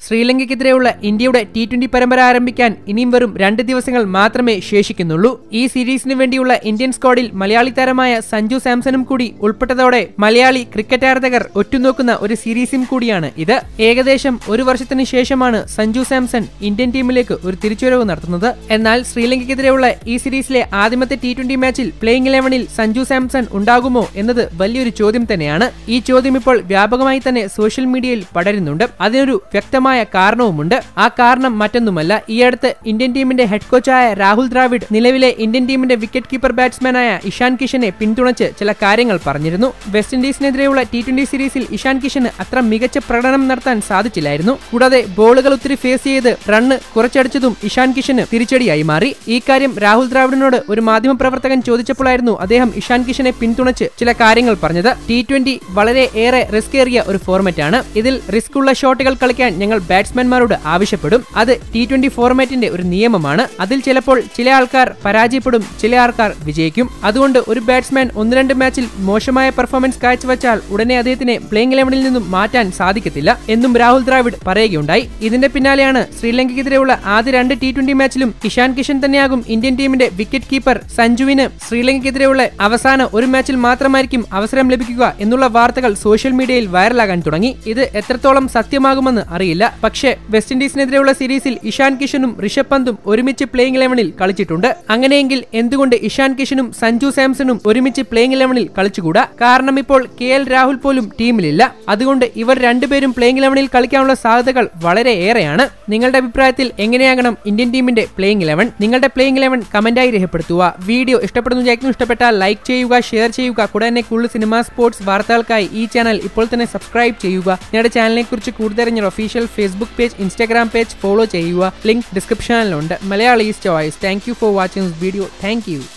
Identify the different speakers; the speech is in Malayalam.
Speaker 1: ശ്രീലങ്കയ്ക്കെതിരെയുള്ള ഇന്ത്യയുടെ ടി ട്വന്റി പരമ്പര ആരംഭിക്കാൻ ഇനിയും വെറും രണ്ട് ദിവസങ്ങൾ മാത്രമേ ശേഷിക്കുന്നുള്ളൂ ഈ സീരീസിന് വേണ്ടിയുള്ള ഇന്ത്യൻ സ്ക്വാഡിൽ മലയാളി താരമായ സഞ്ജു സാംസണും കൂടി ഉൾപ്പെട്ടതോടെ മലയാളി ക്രിക്കറ്റ് ആരാധകർ ഒറ്റുനോക്കുന്ന ഒരു സീരീസും കൂടിയാണ് ഇത് ഏകദേശം ഒരു വർഷത്തിന് ശേഷമാണ് സഞ്ജു സാംസൺ ഇന്ത്യൻ ടീമിലേക്ക് ഒരു തിരിച്ചുവരവ് നടത്തുന്നത് എന്നാൽ ശ്രീലങ്കയ്ക്കെതിരെയുള്ള ഈ സീരീസിലെ ആദ്യമത്തെ ടി ട്വന്റി മാച്ചിൽ പ്ലേയിങ് ഇലവനിൽ സഞ്ജു സാംസൺ ഉണ്ടാകുമോ എന്നത് വലിയൊരു ചോദ്യം തന്നെയാണ് ഈ ചോദ്യം ഇപ്പോൾ വ്യാപകമായി തന്നെ സോഷ്യൽ മീഡിയയിൽ പടരുന്നുണ്ട് അതിനൊരു വ്യക്തമായ കാരണവുമുണ്ട് ആ കാരണം മറ്റൊന്നുമല്ല ഈ അടുത്ത് ഇന്ത്യൻ ടീമിന്റെ ഹെഡ് കോച്ചായ രാഹുൽ ദ്രാവിഡ് നിലവിലെ ഇന്ത്യൻ ടീമിന്റെ വിക്കറ്റ് കീപ്പർ ബാറ്റ്സ്മാനായ ഇഷാൻ കിഷനെ പിന്തുണച്ച് ചില കാര്യങ്ങൾ പറഞ്ഞിരുന്നു വെസ്റ്റ് ഇൻഡീസിനെതിരെയുള്ള ടി ട്വന്റി സീരീസിൽ ഇഷാൻ കിഷന് അത്ര മികച്ച പ്രകടനം നടത്താൻ സാധിച്ചില്ലായിരുന്നു കൂടാതെ ബോളുകൾ ഒത്തിരി ഫേസ് ചെയ്ത് റണ്ണ് കുറച്ചടിച്ചതും ഇഷാൻ കിഷന് തിരിച്ചടിയായി മാറി ഈ കാര്യം രാഹുൽ ദ്രാവിഡിനോട് ഒരു മാധ്യമപ്രവർത്തകൻ ചോദിച്ചപ്പോഴായിരുന്നു അദ്ദേഹം ഇഷാൻ കിഷനെ പിന്തുണച്ച് ചില കാര്യങ്ങൾ പറഞ്ഞത് ടി ട്വന്റി വളരെ ഏറെ റിസ്ക് ഏറിയ ഒരു ഫോർമാറ്റ് ആണ് ഇതിൽ റിസ്ക് ഉള്ള ഷോട്ടുകൾ കളിക്കാൻ ഞങ്ങൾ ബാറ്റ്സ്മാൻമാരോട് ആവശ്യപ്പെടും അത് ടി ട്വന്റി ഫോർമാറ്റിന്റെ ഒരു നിയമമാണ് അതിൽ ചിലപ്പോൾ ചില ആൾക്കാർ പരാജയപ്പെടും ചില ആൾക്കാർ വിജയിക്കും അതുകൊണ്ട് ഒരു ബാറ്റ്സ്മാൻ ഒന്ന് രണ്ട് മാച്ചിൽ മോശമായ പെർഫോമൻസ് കാഴ്ചവെച്ചാൽ ഉടനെ അദ്ദേഹത്തിനെ പ്ലേയിങ് ഇലവനിൽ നിന്നും മാറ്റാൻ സാധിക്കത്തില്ല എന്നും രാഹുൽ ദ്രാവിഡ് പറയുകയുണ്ടായി ഇതിന്റെ പിന്നാലെയാണ് ശ്രീലങ്കയ്ക്കെതിരെയുള്ള ആദ്യ രണ്ട് ടി ട്വന്റി മാച്ചിലും ഇഷാൻ കിഷൻ തന്നെയാകും ഇന്ത്യൻ ടീമിന്റെ വിക്കറ്റ് കീപ്പർ സഞ്ജുവിന് ശ്രീലങ്കയ്ക്കെതിരെയുള്ള അവസാന ഒരു മാച്ചിൽ മാത്രമായിരിക്കും അവസരം ലഭിക്കുക എന്നുള്ള വാർത്തകൾ സോഷ്യൽ മീഡിയയിൽ വൈറലാകാൻ തുടങ്ങി ഇത് എത്രത്തോളം സത്യമാകുമെന്ന് അറിയില്ല പക്ഷേ വെസ്റ്റ് ഇൻഡീസിനെതിരെയുള്ള സീരീസിൽ ഇഷാൻ കിഷനും ഋഷഭ് പന്തും ഒരുമിച്ച് പ്ലേയിങ് ഇലവനിൽ കളിച്ചിട്ടുണ്ട് അങ്ങനെയെങ്കിൽ എന്തുകൊണ്ട് ഇഷാൻ കിഷനും സഞ്ജു സാംസണും ഒരുമിച്ച് പ്ലേയിങ് ഇലവനിൽ കളിച്ചുകൂടാ കാരണം ഇപ്പോൾ കെ എൽ രാഹുൽ പോലും ടീമിലില്ല അതുകൊണ്ട് ഇവർ രണ്ടുപേരും പ്ലേയിങ് ഇലവനിൽ കളിക്കാനുള്ള സാധ്യതകൾ വളരെ ഏറെയാണ് നിങ്ങളുടെ അഭിപ്രായത്തിൽ എങ്ങനെയാകണം ഇന്ത്യൻ ടീമിന്റെ പ്ലേയിങ് ഇലവൻ നിങ്ങളുടെ പ്ലേയിങ് ഇലവൻ കമന്റായി രേഖപ്പെടുത്തുക വീഡിയോ ഇഷ്ടപ്പെടുന്നു വിചാരിക്കുന്നു ഇഷ്ടപ്പെട്ടാൽ ലൈക്ക് ചെയ്യുക ഷെയർ ചെയ്യുക കൂടെ തന്നെ കൂടുതൽ സിനിമ സ്പോർട്സ് വാർത്തകൾക്കായി ഈ ചാനൽ ഇപ്പോൾ തന്നെ സബ്സ്ക്രൈബ് ചെയ്യുക ഞങ്ങളുടെ ചാനലിനെ കുറിച്ച് കൂടുതൽ അറിഞ്ഞ official Facebook page Instagram page follow ചെയ്യുക ലിങ്ക് ഡിസ്ക്രിപ്ഷനിലുണ്ട് Malayalees choice thank you for watching this video thank U